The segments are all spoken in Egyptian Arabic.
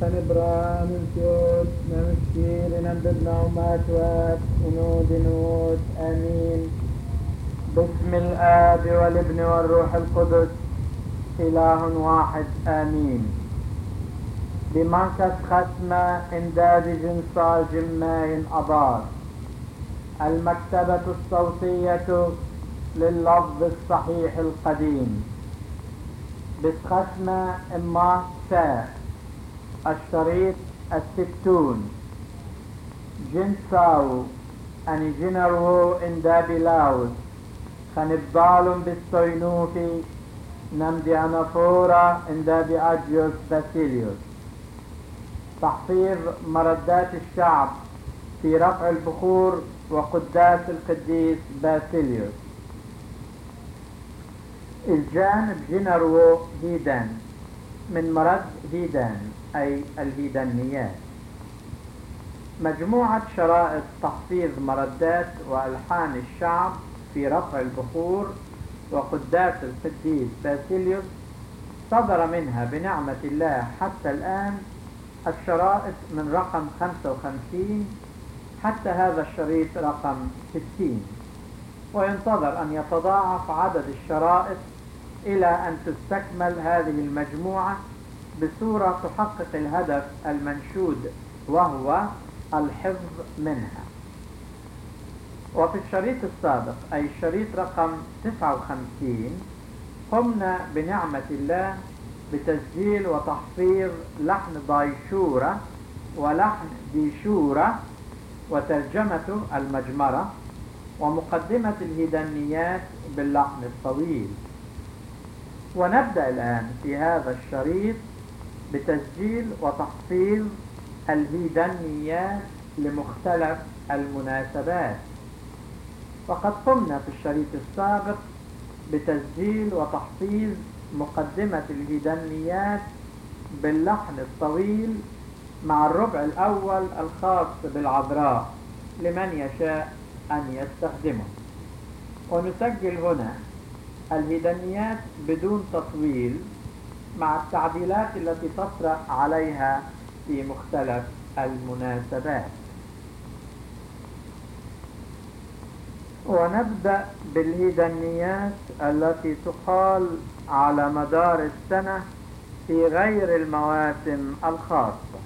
Nebra, Mumtiot, Memskir, Nandabna, Matwat, Unud, Unud, Amin. باسم الآب والابن والروح القدس إله واحد آمين بمركز ختمة إمداد جنصال جماي أبار المكتبة الصوتية لللفظ الصحيح القديم بختمة إما ساء الشريط الستون جنساو أني جنرو إن دابلاوس خنبال بالصينوفي نمدي أنافورا إن دابي أجيوس باسيليوس تحفيظ مردات الشعب في رفع البخور وقداس القديس باسيليوس الجانب جنرو هيدان من مرد هيدان أي الهيدانيات مجموعة شرائط تحفيظ مردات وألحان الشعب في رفع البخور وقداس القديس باسيليوس صدر منها بنعمة الله حتى الآن الشرائط من رقم 55 حتى هذا الشريط رقم 60 وينتظر أن يتضاعف عدد الشرائط إلى أن تستكمل هذه المجموعة بصورة تحقق الهدف المنشود وهو الحفظ منها وفي الشريط السابق أي الشريط رقم 59 قمنا بنعمة الله بتسجيل وتحفيظ لحن ضايشورة ولحن ديشورة وترجمة المجمرة ومقدمة الهدنيات باللحن الطويل ونبدأ الآن في هذا الشريط بتسجيل وتحفيظ الهدنيات لمختلف المناسبات وقد قمنا في الشريط السابق بتسجيل وتحفيظ مقدمة الهدنيات باللحن الطويل مع الربع الأول الخاص بالعذراء لمن يشاء أن يستخدمه ونسجل هنا الهدنيات بدون تطويل مع التعديلات التي تطرأ عليها في مختلف المناسبات ونبدأ بالهدنيات التي تقال على مدار السنة في غير المواسم الخاصة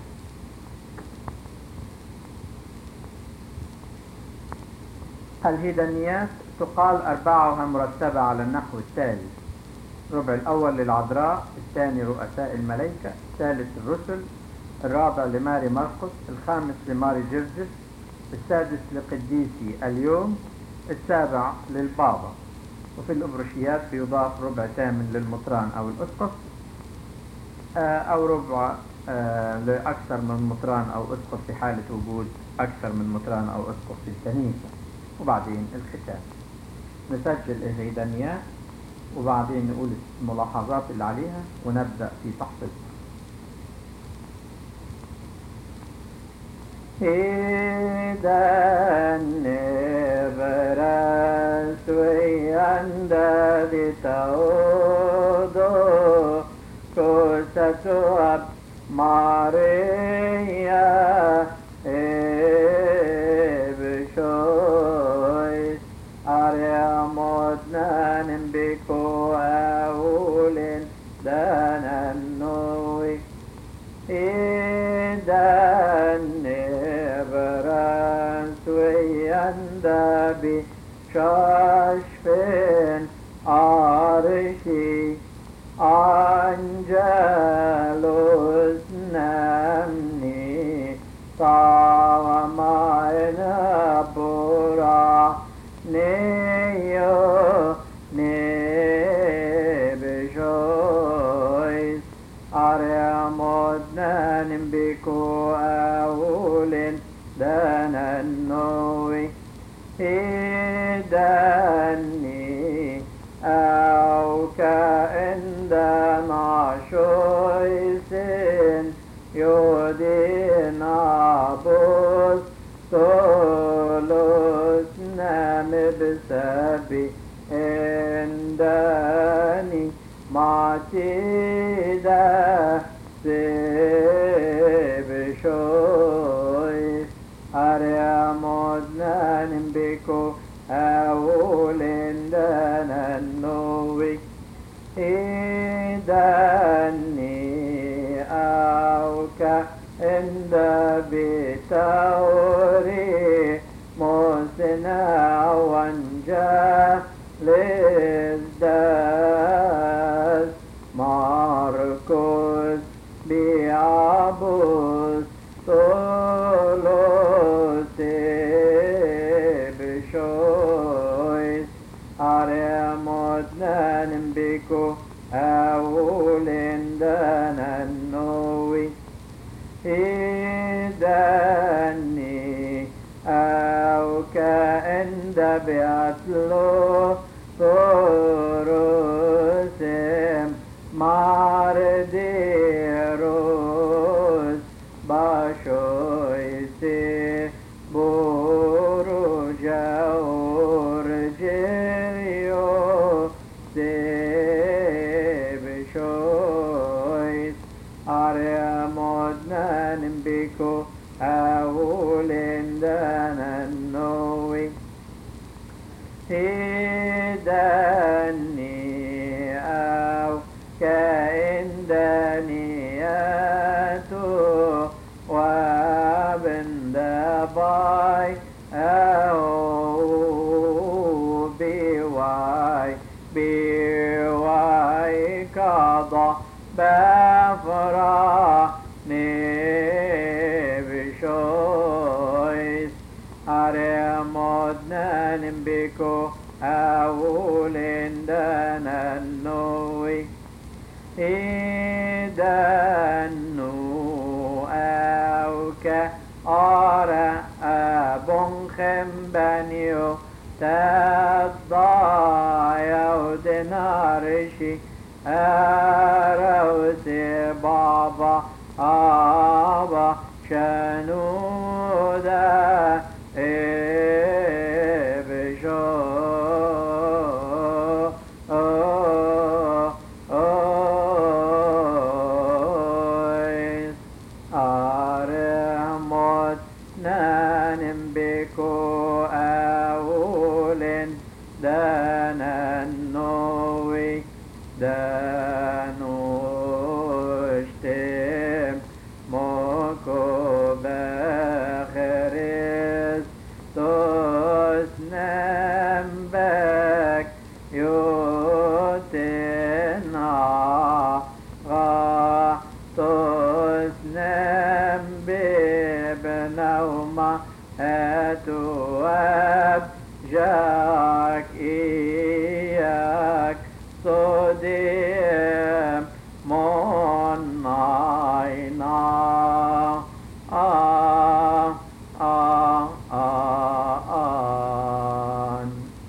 الهدنيات تقال أربعها مرتبة على النحو التالي الربع الأول للعذراء الثاني رؤساء الملائكة الثالث الرسل الرابع لماري مرقس الخامس لماري جرجس السادس لقديسي اليوم السابع للبابا وفي الأبرشيات بيضاف ربع ثامن للمطران أو الأسقف أو ربع لأكثر من مطران أو أسقف في حالة وجود أكثر من مطران أو أسقف في الكنيسة وبعدين الختام نسجل الهيدانيات وبعدين نقول الملاحظات اللي عليها ونبدأ في تحفيظها Idan neveras anda di taudo cosa ab Maria ebishois ariamodnan biko aulin danan noi idan neverans bi shashfen arshi angelus namni tavamayna pura neyo nebishois ariamodnan biko aulin danannoi idani au كعندما شويسين يودينا بوس طولوس نام بسبي عندني ما تدا سي داني أو كأن بتوري مسنا وانجا للداس ماركوس بيعبوس طولوس بشويس أريموتنا نبيكو أولين دانا النوي إيداني أو كأن دبيتلو فروسم مارديروس باشويسي بورو جاور جيريو بشويس أريمودنا نبيكو أولين دانا النوي هداني أو كائن دانياتو وابن دباي أو بواي بواي قضى بفرح بشويس أريمودنا نبيكو أولين دانا النوي إدانو أو كأرى أبن خمبانيو تضايا ودنارشي أروسي بابا آبا شنودا إبشو أويس أرموت نانم بكو أولين دانا النوي دانوشتم موكو بخريس تسنم بك يوتنا غا تسنم ببنوما هتواب جاك إياك صديم من عينا آه آه آه آه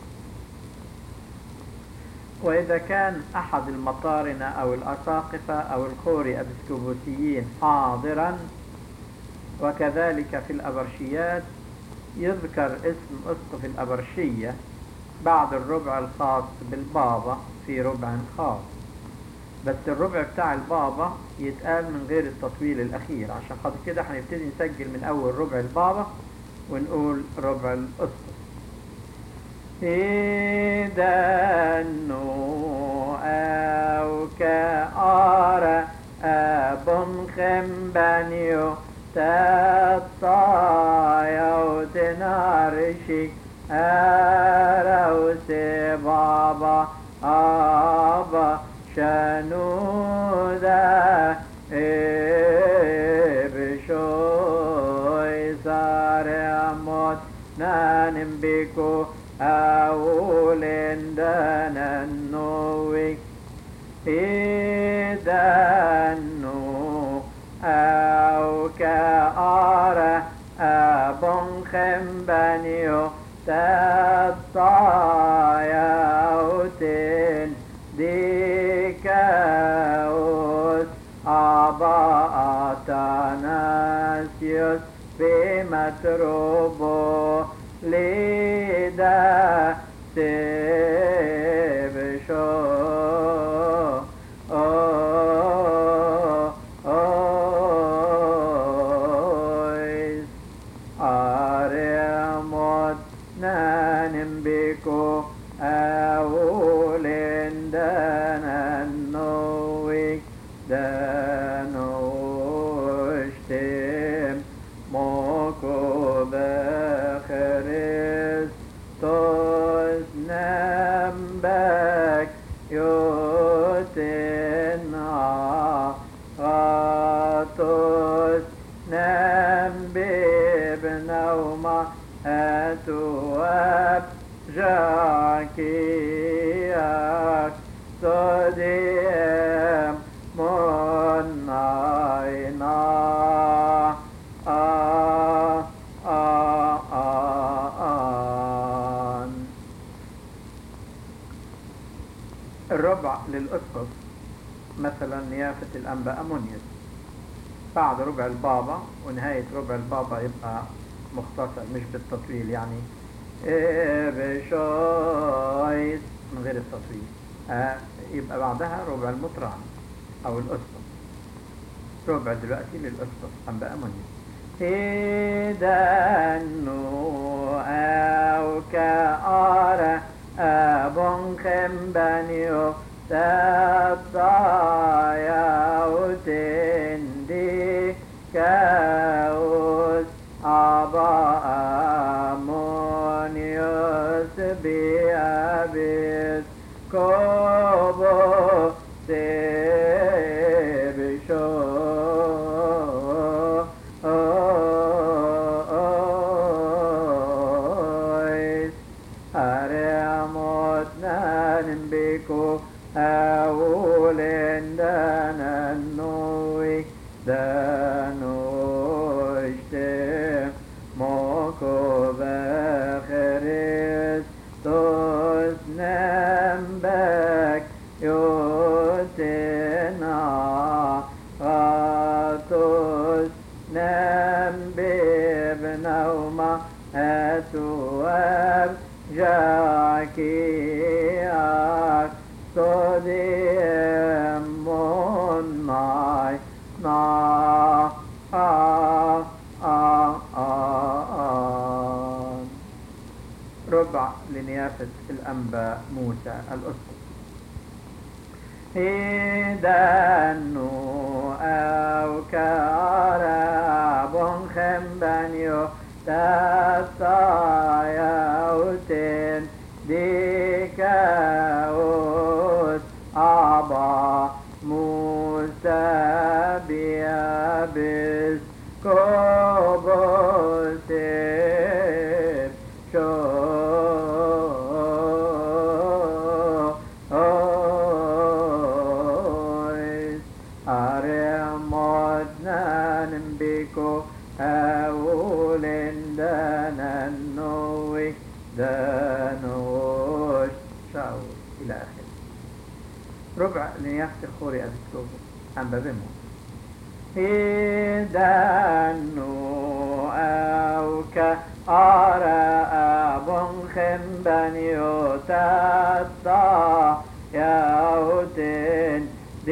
وإذا كان أحد المطارنة أو الأساقفة أو الخوري الأبسكوبوسيين حاضرا وكذلك في الأبرشيات يذكر اسم أسقف الأبرشية بعد الربع الخاص بالبابا في ربع خاص بس الربع بتاع البابا يتقال من غير التطويل الأخير عشان خاطر كده هنبتدي نسجل من أول ربع البابا ونقول ربع الأسقف إدانو أو كأرى أبن خمبانيو تطايا وتنارشي أروسي بابا أبا شنودا إبشوي سارموت نانم بيكو أولين دانا النوي إدانو أو كأرى أبن خمبانيو تطايوتين ديكاوس أبا أتاناسيوس بمتروبو لدا سيبشو أويس أريموت نانم بكو أولين دانا النوي دانوشتم موكو بخريستوس نمبك يوتنا غاتوس نمبيب نوما أتواب جاكياك صديم منعينا آه آه آه آه الربع للأسقف مثلا نيافة الأنبا أمونيوس بعد ربع البابا ونهاية ربع البابا يبقى مختصر مش بالتطويل يعني إيه بشويس من غير التطويل آه يبقى بعدها ربع المطران أو الأسقف ربع دلوقتي للأسقف أنبا أمونيوس إدانو أو كأرى أبن خمبانيو تطايا وتندي كاوس أبا أمونيوس بأبس كوبو سيبشو ois areamot nanim biko aulen danan noi danoiste moko becheris tos nembek yotena atos نبب نوما أتواب جاكياك صديم مناي نا آه آه آه آه ربع لنيافة الأنبا موسى الأسقف إدانو أو كارب خمبانيو تسايوتين ديكاوس أبا موسى بيابس كوبوسيب شو ois aremodnan biko أولن دانا نوي دانوش شاول إلى آخره ربع ليافت خوري أبسكوبو أم ببمو هدانو أو كأرى أبن خنبانيو تتا يوتن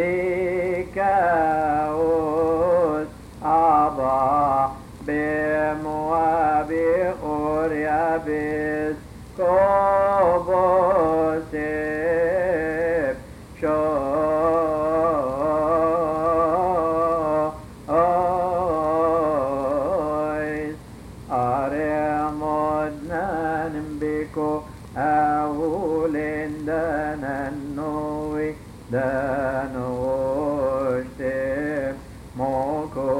ديكاوس أبا بموابي أوريابيس كوبوسيب شو ois aremodnan biko أولين دانا نوي دانوشتم موكو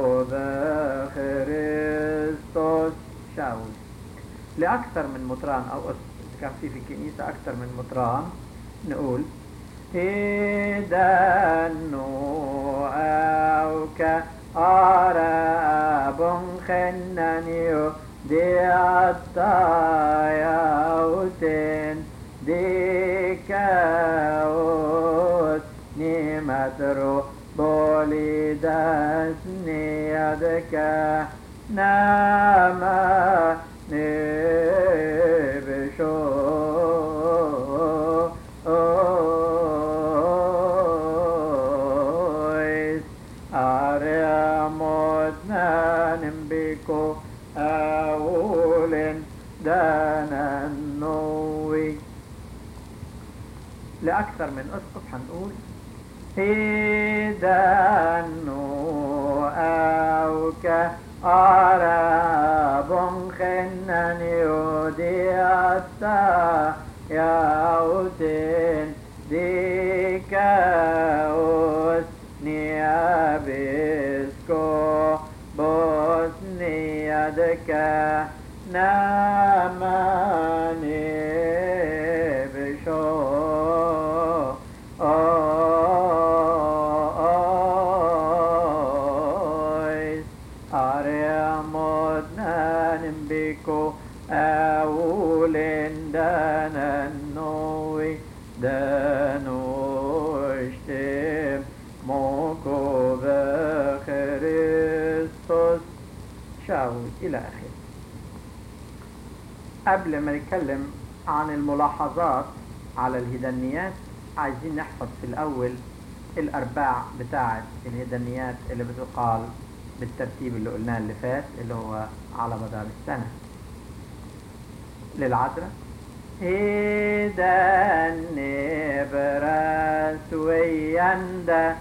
خريستوس شاول لأكثر من مطران أو أس- كان في في الكنيسة أكثر من مطران نقول إدانو أو كأراب خنانيو دي الطايوتين دي كاوت نيمترو بوليداس نيادكا ناما نبشو ois areamotna nimbiko أولن دانا نوي لأكثر من أسقف حنقول هدانو أوك أراب خنن يودي أستا يوتين ديكاوس نيابسكو بوسنيا دكا ناماني بشو Ois Ariamodnan biko Aulin danan noi Danoishtim Moko Christos شاول إلى آخره قبل ما نتكلم عن الملاحظات على الهدنيات عايزين نحفظ في الأول الأرباع بتاعة الهدنيات اللي بتقال بالترتيب اللي قلناه اللي فات اللي هو على مدار السنة للعذراء هدني براس ويندا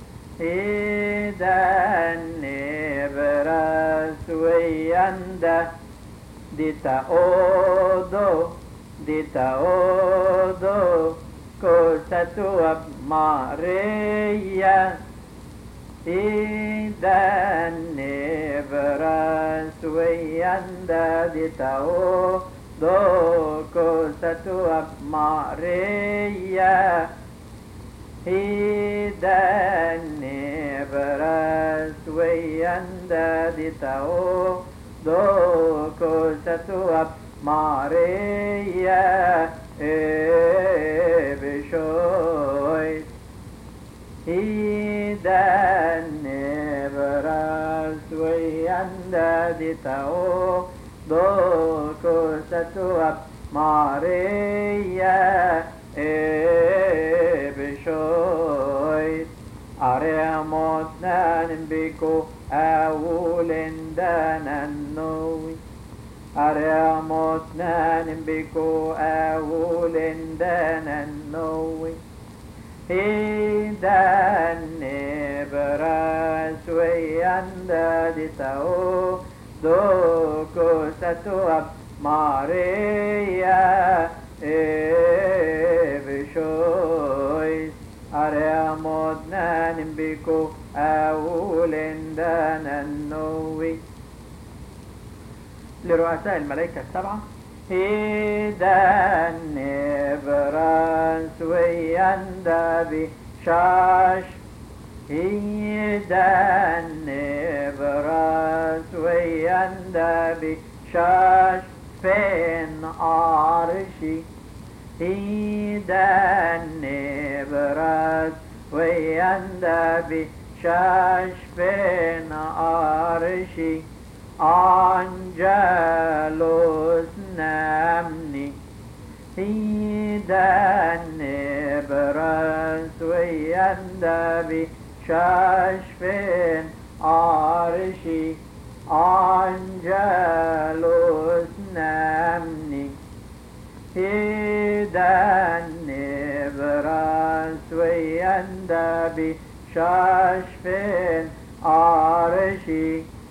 هدني براس ويندا ديتا أودو ديتا أودو كوسة ماريا إذا نبرس ويندا ديتا أودو كوسة ماريا إذا نبرس ويندا ديتا أودو كوسة ماريا بشويس إذا نبرس ويندا ديتاو دوكو ستواب ماريا بشويس أريموت نانبيكو أولين دانانوي أريموت نانبيكو أولين دانانوي إذا نبرس ويندا ديتاو دوكو ستواب ماريا بشويس أريموت نانبيكو أولين دانانوي لرؤساء الملائكة السبعة إذا نبرس ويندا بشاش إذا نبرس ويندا بشاش فين عرشي إذا نبرس ويندا بشاش فين عرشي Angelus namni إذا نبرس ويندا بشاشفين عرشي أنجلوس نامني إذا نبرس ويندا بشاشفين عرشي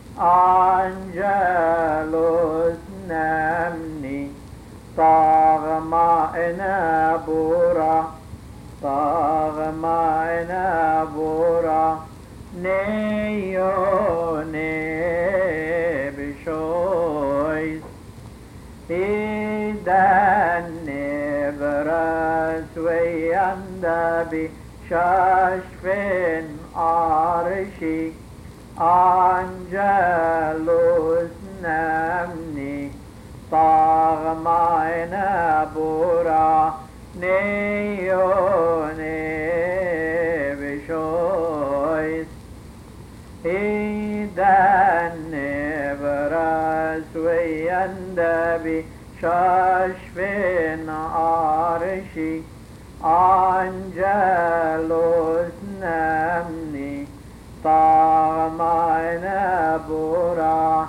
أنجلوس نامني طاغما إنا بورا طاغما إنا بورا نيوني بشويس إذا نبرس ويندا بشاشفين عرشي أنجلوس نامني طاغماينا بورا نيوني بشويس إذا نبرس ويندا بشاشفين عرشي أنجلوس نامني طعمنا برا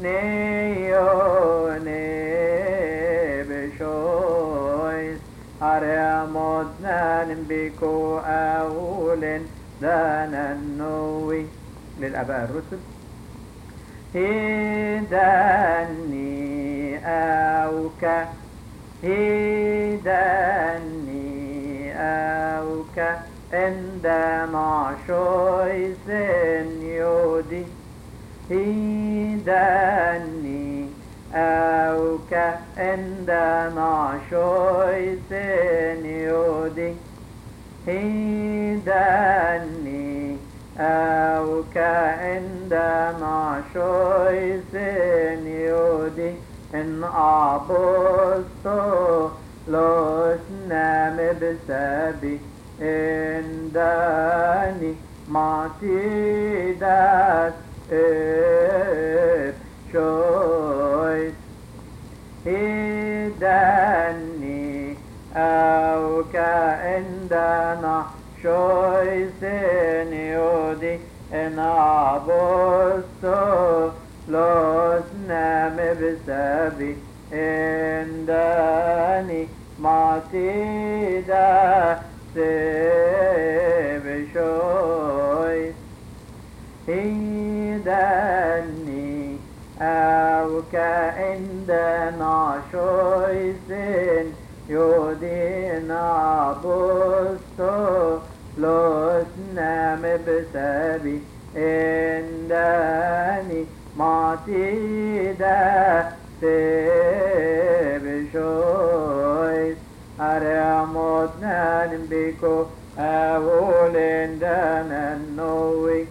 نيوني بشويس أريموتنا نبيكو أولين دان النووي للآباء الرسل هداني أوك هداني أوك عندما شوي سنيودي هداني أوك عندما شوي سنيودي هداني أوك عندما شوي سنيودي إن أبصت لسنا مبسبي إن داني ما تدات شوي هداني أو كأندنا شوي سنيودي إن أبصت لسنا مبسبي إن داني ما تدا سيب شوي هداني أو كعندنا شوي سن يودينا بستو لسنا مبسبي إنداني ما تدا سيب شوي أرمتنا بكو أولين دانا النوي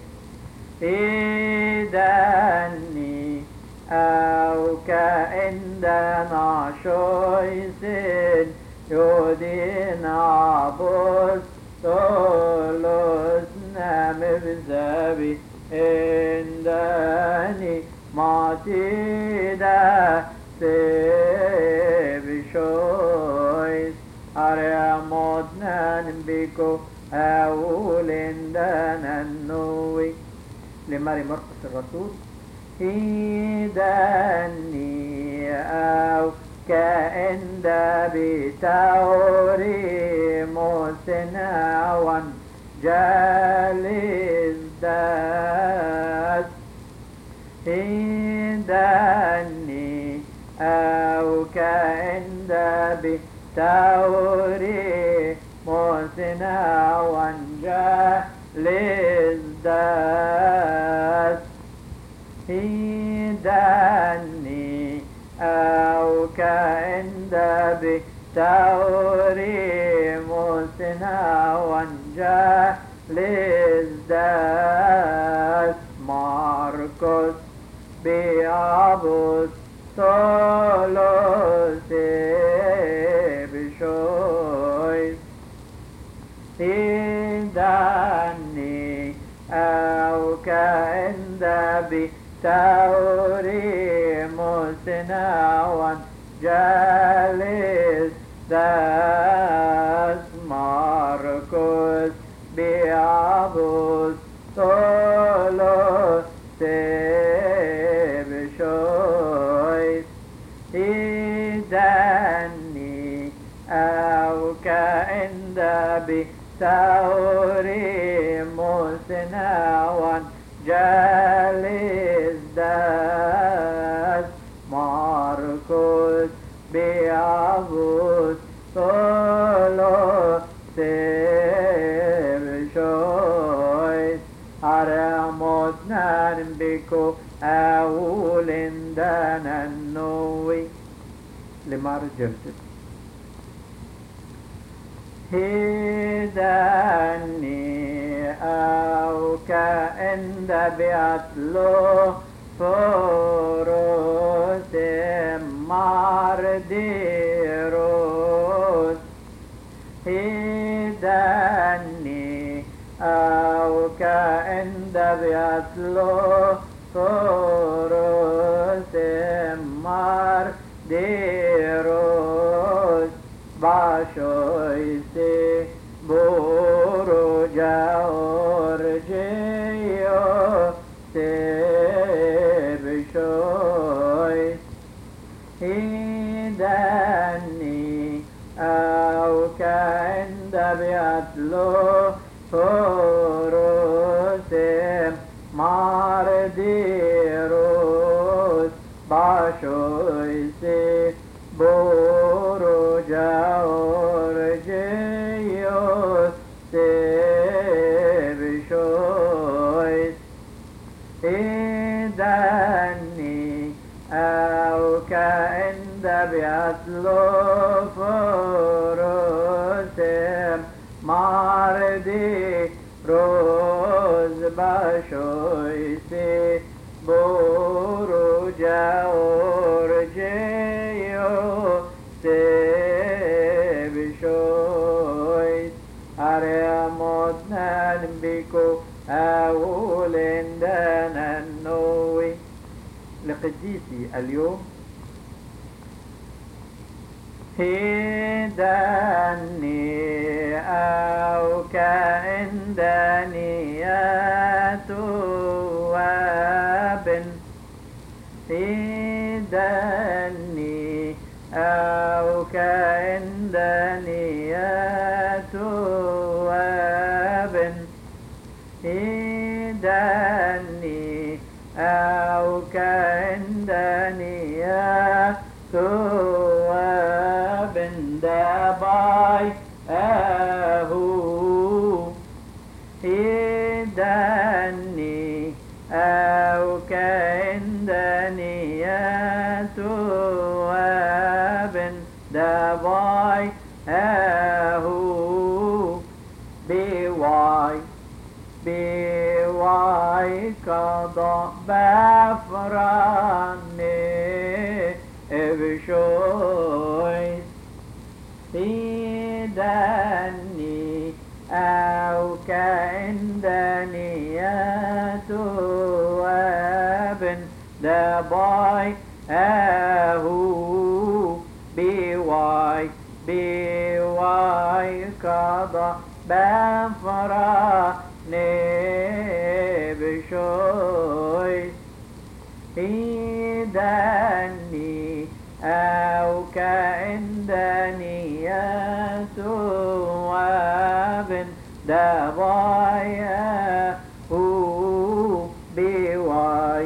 إيداني أو كعندنا شويسين يودينا بس طولسنا مبزبي إنداني ما تدا سيب شويس أرمتنا بكو أولين دانا النوي لماري مرقس الرسول هداني أو كأن بتوري مسنا جالس داس هداني أو كأن بتوري مسنا جالس داس هداني أو كأن بتوري مسنا وانجلس داس ماركوس بيابوس سولوس بشويس هداني أو كأن بتوري مسنا وانجلس داس ماركوس بيابوس سولوس بشويس إداني أو كأن بتوري مسنا وانجلس داس ماركوس بيابوس سولو بشويس أرموت نربكو أولين دانا النوي لمار جلسة هداني أو كأن بيطلو فروس مارديروس هداني أو كأن بيطلو فروس مارديروس باشويسي بورو جاورجيو سيبشويس هداني أو كان بيطلو فورو Mardiros Bashoise Boruja Orgeos Sebishois إداني أو كأن بيطلو فرسم ماردي روز باشويسي بورجا أورجيو سيبشويس أريموت ننبيكو أولين دانا النوي لقديسي اليوم هداني أو كأن دانيات وابن هداني أو كأن دانيات وابن هداني أو كأن دانيات وابن دباي أهو هداني أو كأن دانيات وابن دباي أهو بواي بواي قضى بفراني بشوي سيداني أو كأن دانيات وابن دباي أهو بواي بواي قضى بفراني بشوي إيداني أو كأن دانيات وابن دبايا هو بواي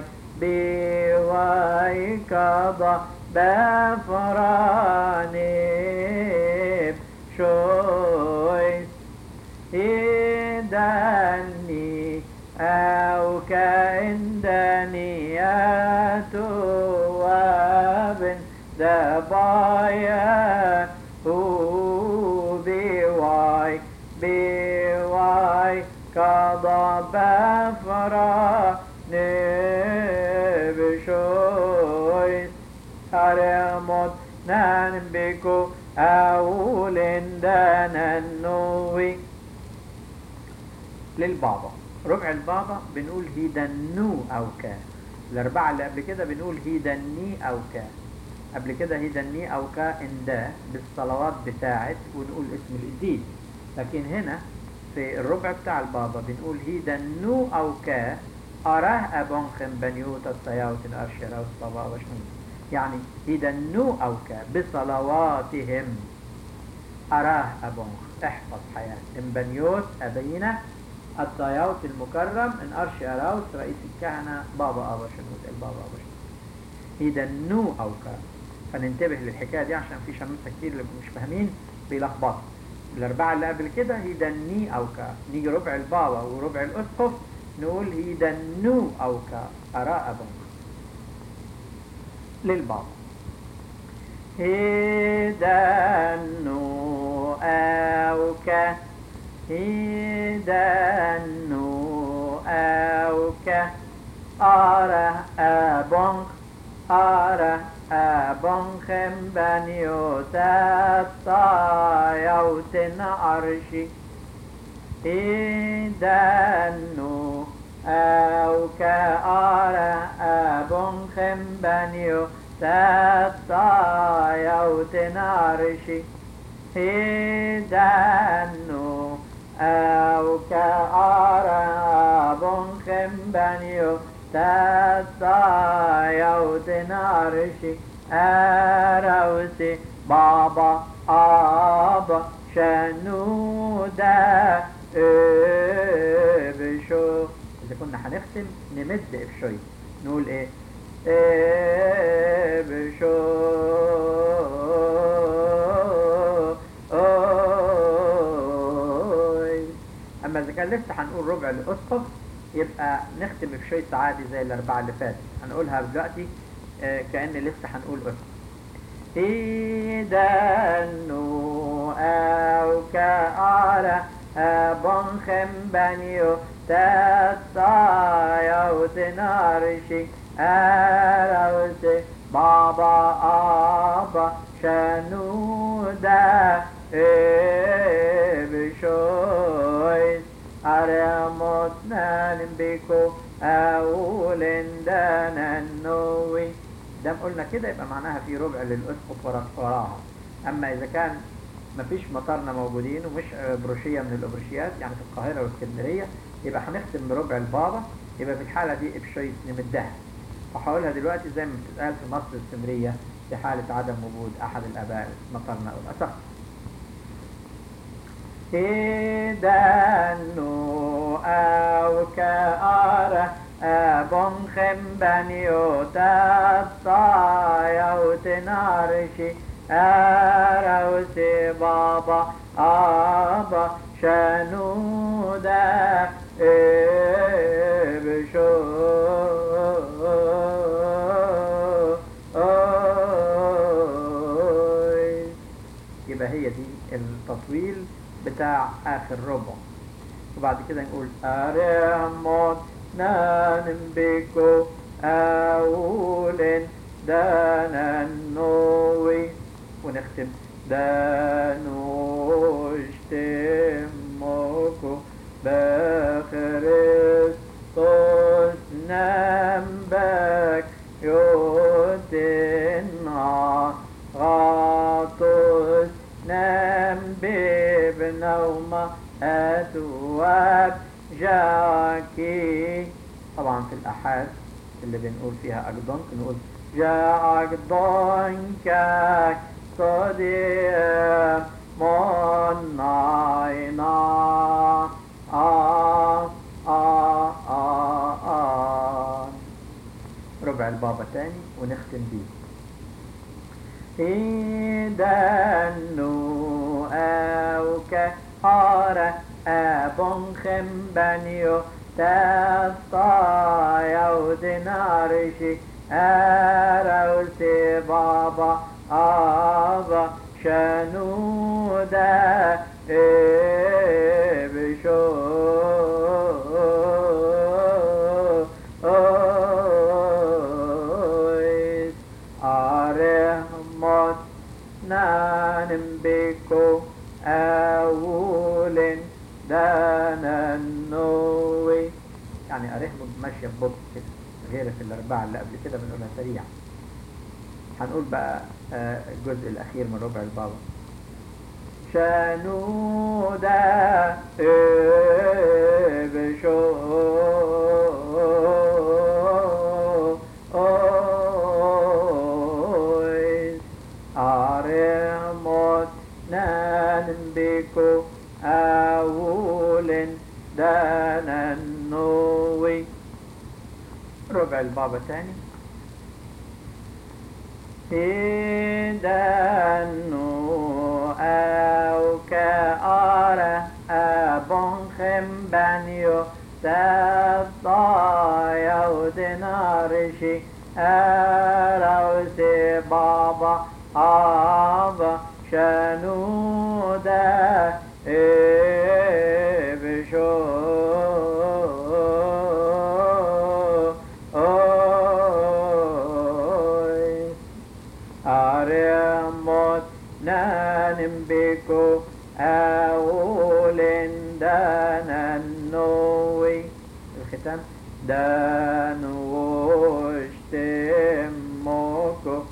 بواي كضا بفراني شويس إيداني أو كأن دانيات وابن دبايا هو بواي بواي قضى بفرا نبشويس أرمت ننبكو أول دانا النوي للبابا ربع البابا بنقول هيدنو أو كا الأربعة اللي قبل كده بنقول هيدني أو كا قبل كده هيدني أو كا إن ده بالصلوات بتاعت ونقول اسم القديس لكن هنا في الربع بتاع البابا بنقول هيدنو أو كا أراه أبونخم بنيوت الصياوت الأرشرة والصبا وشنو يعني هيدنو أو كا بصلواتهم أراه أبونخ احفظ حياة إن بنيوت أبينا الطياوت المكرم ان ارش اراوس رئيس الكهنه بابا ابا شنود البابا ابا شنود يدنو او كان فننتبه للحكايه دي عشان في شمسه كتير اللي مش فاهمين بيلخبطوا الاربعه اللي قبل كده يدني او كا نيجي ربع البابا وربع الاسقف نقول يدنو او كا اراء ابا للبابا هدنو او كا هدنو أوك أرى أبنخ أرى أبنخ بنيوت الطايوت عرشي هدنو أوك أرى أبنخ بنيوت الطايوت عرشي هدنو أو كأراب خنبنيو تسايوت نارشي أروسي بابا آبا شنودا بشو إذا كنا هنختم نمد إبشوي نقول إيه إبشو أما إذا كان لسه هنقول ربع الأسقف يبقى نختم بشوية عادي زي الأربعة اللي فاتت هنقولها دلوقتي آه، كأن لسه هنقول أسقف إيدانو أو كأرى بنخم بنيو تتصايا وتنارشي أروسي بابا أبا شنودا بشويس أرمتنا بكو أولن دانا نوي دام قلنا كده يبقى معناها في ربع للأسقف ورا- وراها أما إذا كان مفيش مطارنا موجودين ومش بروشية من الأبروشيات يعني في القاهرة والاسكندرية يبقى هنختم بربع البابا يبقى في الحالة دي إبشوية نمدها وهقولها دلوقتي زي ما بتتقال في مصر السمرية في حالة عدم وجود أحد الآباء مطرنا أو الأصح إدانو أو كأرى أبن خمبنيو تتصايا وتنارشي أروسي بابا أبا شنودا إبشو يبقى هي دي التطويل بتاع آخر ربع وبعد كده نقول أرمون نانم بيكو أولن دانا نوي ونختم دانوش تموكو بخريستوس نمبك يوتنا غاطوس نم ببنوما أتواب جاكي طبعا في الأحاد اللي بنقول فيها أجدونك نقول جاء أجدونك صديق منعنا آه آه آه آه ربع البابا تاني ونختم بيه إدانو أو كهارة أبن خمبانيو تفطايا ودنارشي أروسي بابا أبا شنودا إبشو أرحمت نانم بكو أول دانا نوي يعني أرحمت ماشية ببطء كده غير في الأربعة اللي قبل كده بنقولها سريع هنقول بقى آه، الجزء الأخير من ربع البابا شنودا إبشويس أرمت ننبكو أول دانا نوي ربع البابا تاني إدانو أو كأرى أبن خمبانيو تطايا ودنارشي أروسي بابا أبا شنودا إبشو أرمت نانم بكو أول دانا نوي الختام دانوش تموكو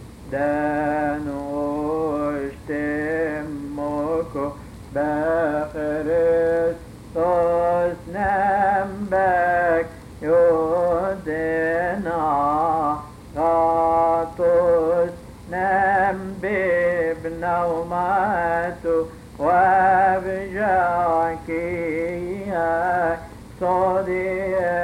دانوش تموكو بخريستوس نمبك يودنا غاطوس نم ببنوماتو وبجاكي صديق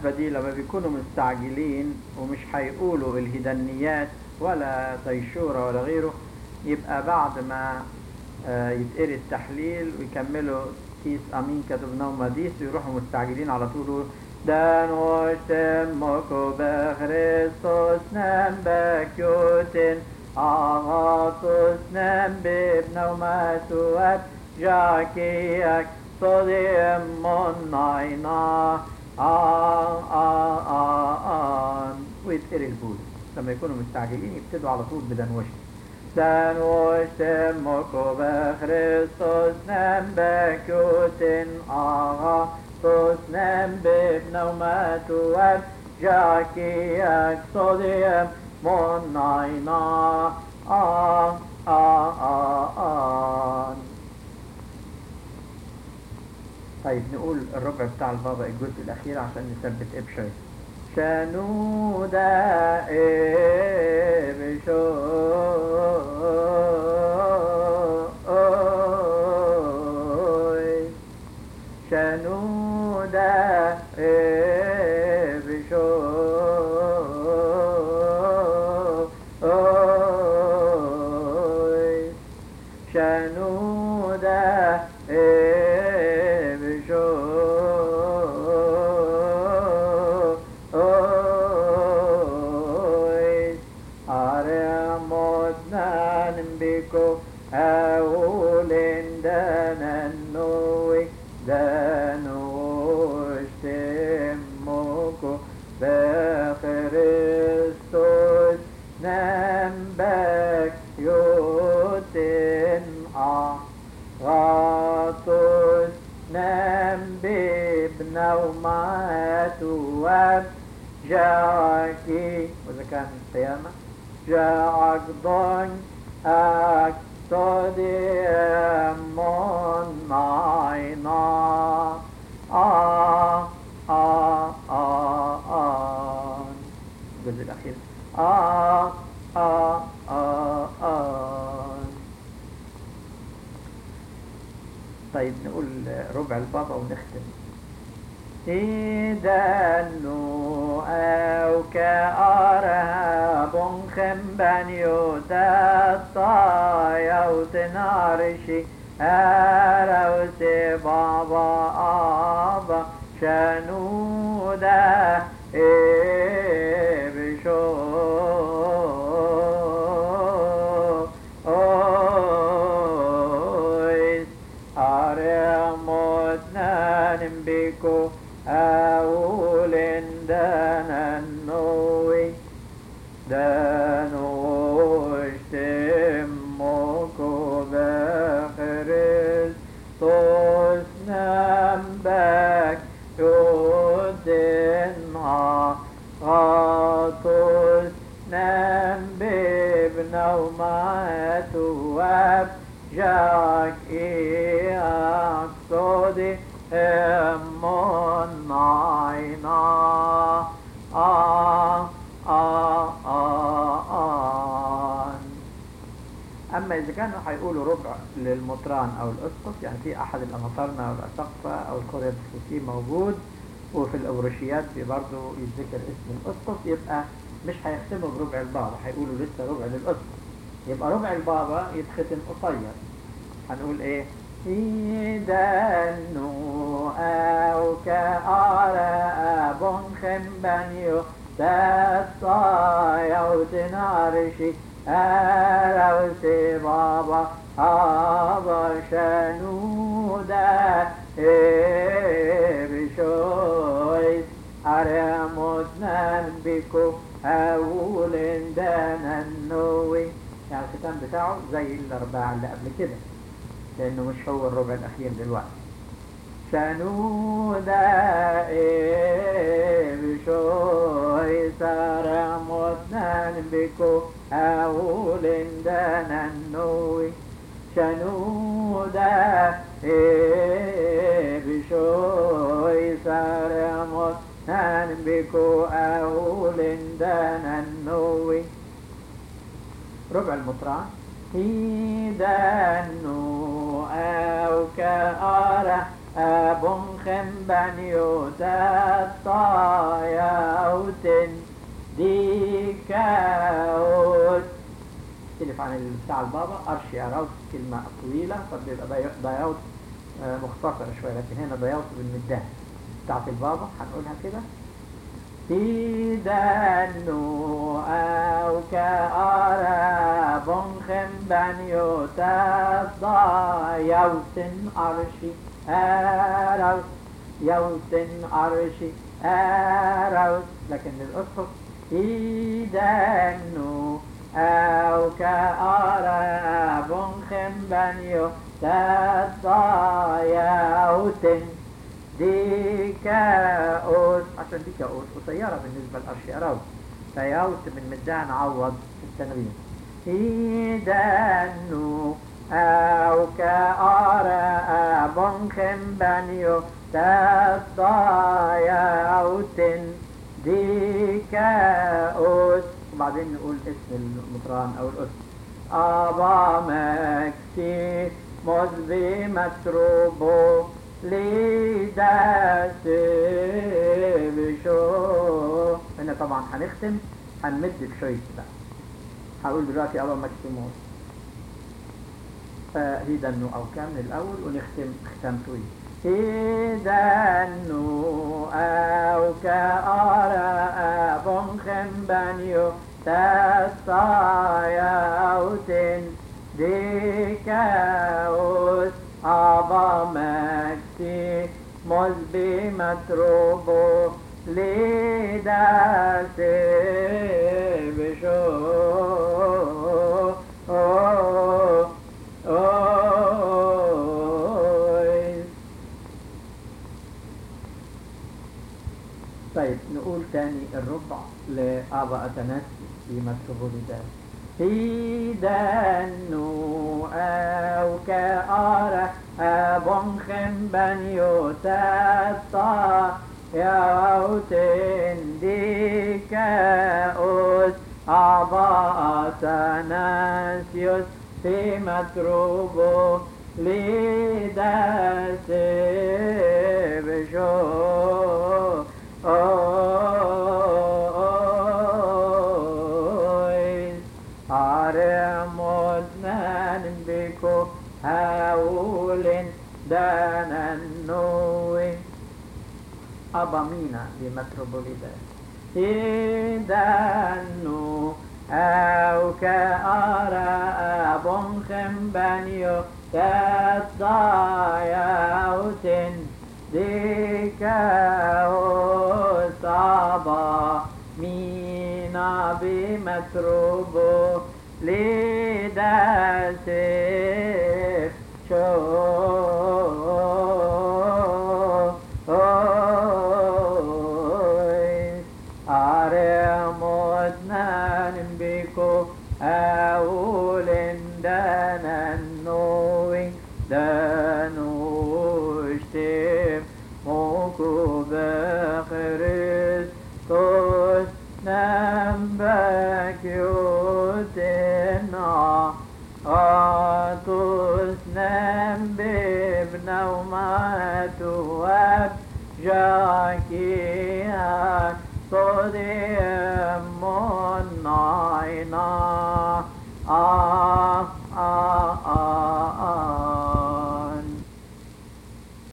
بالمناسبة دي لما بيكونوا مستعجلين ومش هيقولوا الهدنيات ولا طيشورة ولا غيره يبقى بعد ما آه، يتقري التحليل ويكملوا تيس أمين كتبناه مديس ويروحوا مستعجلين على طول يقولوا دان وشتمكو بخريستوس نم بكيوتن آغاطوس نم ببنوماتوات جاكيك صديم منعنا آه آه آه آه ويتقري البولس لما يكونوا مستعجلين يبتدوا على طول بدنوشت دنوشت مكو بخريستوس نم بكيوتن آغا توس نم ببنوماتو أب جاكي أكسوديم منعنا آه آه آه آه طيب نقول الربع بتاع البابا الجزء الأخير عشان نثبت إبشوي شنودا إبشوي شنودا إبشوي شنودا إبشوي أرمضنا بكو أولين داننوي دانوش تمكو بخريستوس نمبك يوتن غاطوس نمبي بنومات واب جاكي وإذا كان القيامة جاك ضن أكتدي من معنا آه آه آه آه الجزء الأخير آه آه آه آه طيب نقول ربع البابا ونختم إدانو أو كأرهاب خنبان يتطايا وتنارشي أروسي بابا آبا شنودا إبشو أويس أرمتنا نبيكو أولين داننوي دانوش تمكو بخرز توس نمبك يودنها غاطوس نمبي بنومات واب جاك إياك صدي همون معنا آه آه آه آه أما إذا كانوا هيقولوا ربع للمطران أو الأسقف يعني في أحد الأمطرنة أو الأسقفة أو الكوريبسوسي موجود وفي الأوروشيات في برضه يتذكر اسم الأسقف يبقى مش هيختموا بربع البابا هيقولوا لسه ربع للأسقف يبقى ربع البابا يتختم قصير هنقول إيه إيدانو أو كأراب خنبانيو تتصايا وتنارشي أروسي بابا هذا شنودا بشويس أرمتنا بكو أول دانا النوي يعني الختام بتاعه زي الأربعة اللي قبل كده لأنه مش هو الربع الأخير دلوقتي شنودا بشوي سرمتنا بكو أول دانا النوي شنودا بشوي سرمتنا بكو أول دانا النوي ربع المطران إذا أو كأرى أبنخم بنيوت الطايوت ديكاوت تختلف عن بتاع البابا أرشي أراوت كلمة طويلة فبيبقى ضي- ضياوت آه، مختصرة شوية لكن هنا ضياوت بالمدان بتاعت البابا هنقولها كده تيدانو أو كأرى بنخم بنيوت الضيوت أرشي أراوت يوت أرشي أراوت لكن الأسقف إيدانو أو كأرى بنخم بنيو تضايوت ديكاوس عشان ديكاوس قصيرة بالنسبة للأرشيراوت فيوت من مدان عوض في التنوين إيدانو أو كأرى بنخم بنيو تضايوت ديكاوس وبعدين نقول اسم المطران او الاسم ابا مكسي مزبي متروبو لداس بشو هنا طبعا هنختم هنمد بشوية بقى هقول دلوقتي ابا مكسي موز هيدنو او كامل الاول ونختم ختام طويل هيدنو او كأرى بنخم بنيو تستايوت ديكاوس أبا مكسي مزبي متروبو لداس بشو أويس طيب نقول تاني الربع لأبا أتناسي في متروبوليداس هيدانو أو كأرى أبنخم بنيو تتا يوتن ديكاوس أبا أتناسيوس في متروبو لداس بشو أويس أرمضنا بكو هاول دانا نوي أبامينا بمتروبوليتاس إدانو أو كأرى بنخم بنيو كالضايوت ديكاو صابا مينا بمتروبو لداسف شو أويس أرمضنا بكو أول دانا نوي دانوشتم موكو بخريستوس نمبك يوتنا آتوس نمببنا وماتوا جاكيا صديق